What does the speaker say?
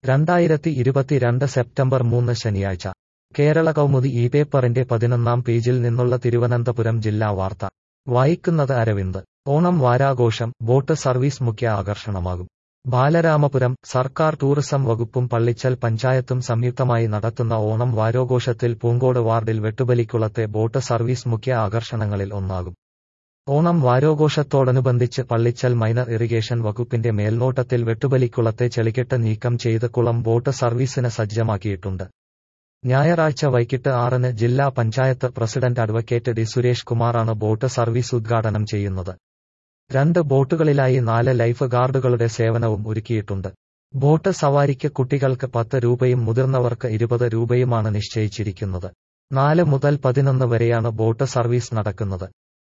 രണ്ടായിരത്തി ഇരുപത്തിരണ്ട് സെപ്റ്റംബർ മൂന്ന് ശനിയാഴ്ച കേരള കൗമുദി ഈ പേപ്പറിന്റെ പതിനൊന്നാം പേജിൽ നിന്നുള്ള തിരുവനന്തപുരം ജില്ലാ വാർത്ത വായിക്കുന്നത് അരവിന്ദ് ഓണം വാരാഘോഷം ബോട്ട് സർവീസ് മുഖ്യ ആകർഷണമാകും ബാലരാമപുരം സർക്കാർ ടൂറിസം വകുപ്പും പള്ളിച്ചൽ പഞ്ചായത്തും സംയുക്തമായി നടത്തുന്ന ഓണം വാരോഘോഷത്തിൽ പൂങ്കോട് വാർഡിൽ വെട്ടുബലിക്കുളത്തെ ബോട്ട് സർവീസ് മുഖ്യ ആകർഷണങ്ങളിൽ ഒന്നാകും ഓണം വാരോഘോഷത്തോടനുബന്ധിച്ച് പള്ളിച്ചൽ മൈനർ ഇറിഗേഷൻ വകുപ്പിന്റെ മേൽനോട്ടത്തിൽ വെട്ടുബലിക്കുളത്തെ ചെളിക്കെട്ട് നീക്കം ചെയ്ത് കുളം ബോട്ട് സർവീസിന് സജ്ജമാക്കിയിട്ടുണ്ട് ഞായറാഴ്ച വൈകിട്ട് ആറിന് ജില്ലാ panchayat president advocate D Suresh കുമാറാണ് ബോട്ട് സർവീസ് ഉദ്ഘാടനം ചെയ്യുന്നത് രണ്ട് ബോട്ടുകളിലായി നാല് ലൈഫ് ഗാർഡുകളുടെ സേവനവും ഒരുക്കിയിട്ടുണ്ട് ബോട്ട് സവാരിക്ക് കുട്ടികൾക്ക് പത്ത് രൂപയും മുതിർന്നവർക്ക് ഇരുപത് രൂപയുമാണ് നിശ്ചയിച്ചിരിക്കുന്നത് നാല് മുതൽ പതിനൊന്ന് വരെയാണ് ബോട്ട് സർവീസ് നടക്കുന്നത്